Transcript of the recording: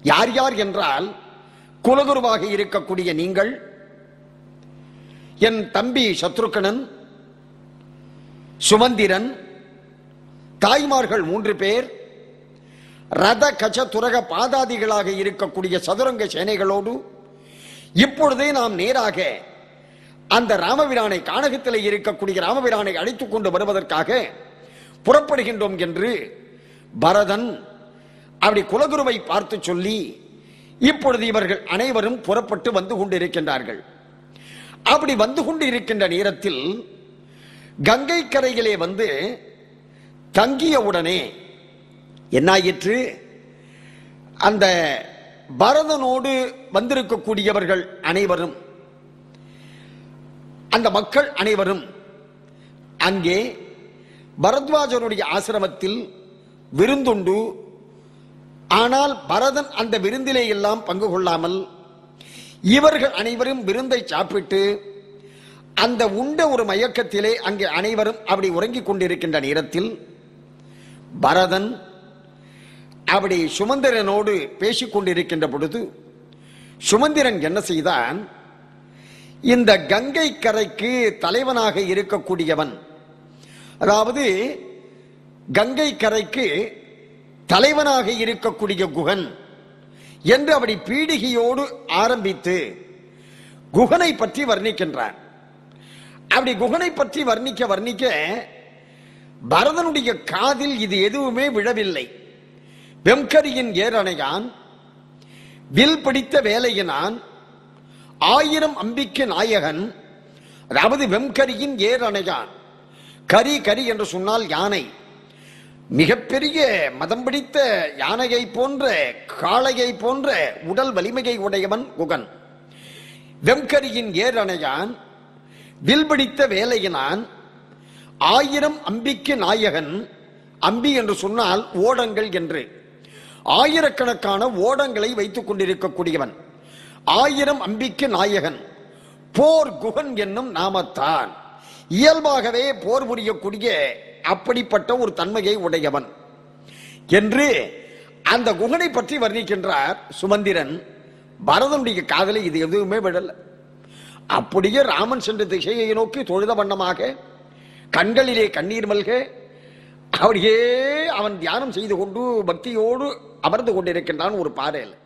யார் யார் என்றால் குலகுருவாக இருக்கக்கூடிய நீங்கள் என் தம்பி சத்ருக்கணன் சுமந்திரன் தாய்மார்கள் மூன்று பேர் ரத கஜ துரக பாதாதிகளாக இருக்கக்கூடிய சதுரங்க சேனைகளோடு இப்பொழுதே நாம் நேராக அந்த ராமபிரானை கானகத்தில் இருக்கக்கூடிய ராமபிரானை அழைத்துக் கொண்டு வருவதற்காக புறப்படுகின்றோம் என்று பரதன் அப்படி குலகுருவை பார்த்து சொல்லி இப்பொழுது இவர்கள் அனைவரும் புறப்பட்டு வந்து கொண்டிருக்கின்றார்கள் அப்படி வந்து கொண்டு இருக்கின்ற நேரத்தில் கங்கை கரையிலே வந்து தங்கிய உடனே என்னாயிற்று அந்த பரதனோடு வந்திருக்கக்கூடியவர்கள் அனைவரும் அந்த மக்கள் அனைவரும் அங்கே பரத்வாஜருடைய ஆசிரமத்தில் விருந்துண்டு ஆனால் பரதன் அந்த விருந்திலே எல்லாம் பங்கு கொள்ளாமல் இவர்கள் அனைவரும் விருந்தை சாப்பிட்டு அந்த உண்ட ஒரு மயக்கத்திலே அங்கே அனைவரும் அப்படி உறங்கிக் கொண்டிருக்கின்ற நேரத்தில் பரதன் அப்படி சுமந்திரனோடு பேசிக் கொண்டிருக்கின்ற பொழுது சுமந்திரன் என்ன செய்தான் இந்த கங்கை கரைக்கு தலைவனாக இருக்கக்கூடியவன் அதாவது கங்கை கரைக்கு தலைவனாக இருக்கக்கூடிய குகன் என்று அப்படி பீடிகையோடு ஆரம்பித்து குகனை பற்றி வர்ணிக்கின்றான் அப்படி குகனை பற்றி வர்ணிக்க வர்ணிக்க பரதனுடைய காதில் இது எதுவுமே விழவில்லை வெம்கரியின் ஏரணையான் வில் பிடித்த வேலையினான் ஆயிரம் அம்பிக்கு நாயகன் அதாவது வெம்கரியின் ஏரணையான் கரி கரி என்று சொன்னால் யானை மிகப்பெரிய மதம் பிடித்த யானையை போன்ற காளையை போன்ற உடல் வலிமையை உடையவன் குகன் வெம்கரியின் ஏரணையான் வில் பிடித்த வேலையினான் ஆயிரம் அம்பிக்கு நாயகன் அம்பி என்று சொன்னால் ஓடங்கள் என்று ஆயிரக்கணக்கான ஓடங்களை வைத்துக் கொண்டிருக்கக்கூடியவன் ஆயிரம் அம்பிக்கு நாயகன் போர் குகன் என்னும் நாமத்தான் இயல்பாகவே போர் புரியக்கூடிய அப்படிப்பட்ட ஒரு தன்மையை உடையவன் என்று அந்த குகனை பற்றி வர்ணிக்கின்றார் சுமந்திரன் பரதனுடைய காதலை இது எதுவுமே விடல அப்படியே ராமன் சென்ற திசையை நோக்கி தொழுத வண்ணமாக கண்களிலே கண்ணீர் மல்க அப்படியே அவன் தியானம் செய்து கொண்டு பக்தியோடு அமர்ந்து கொண்டிருக்கின்றான் ஒரு பாறையில்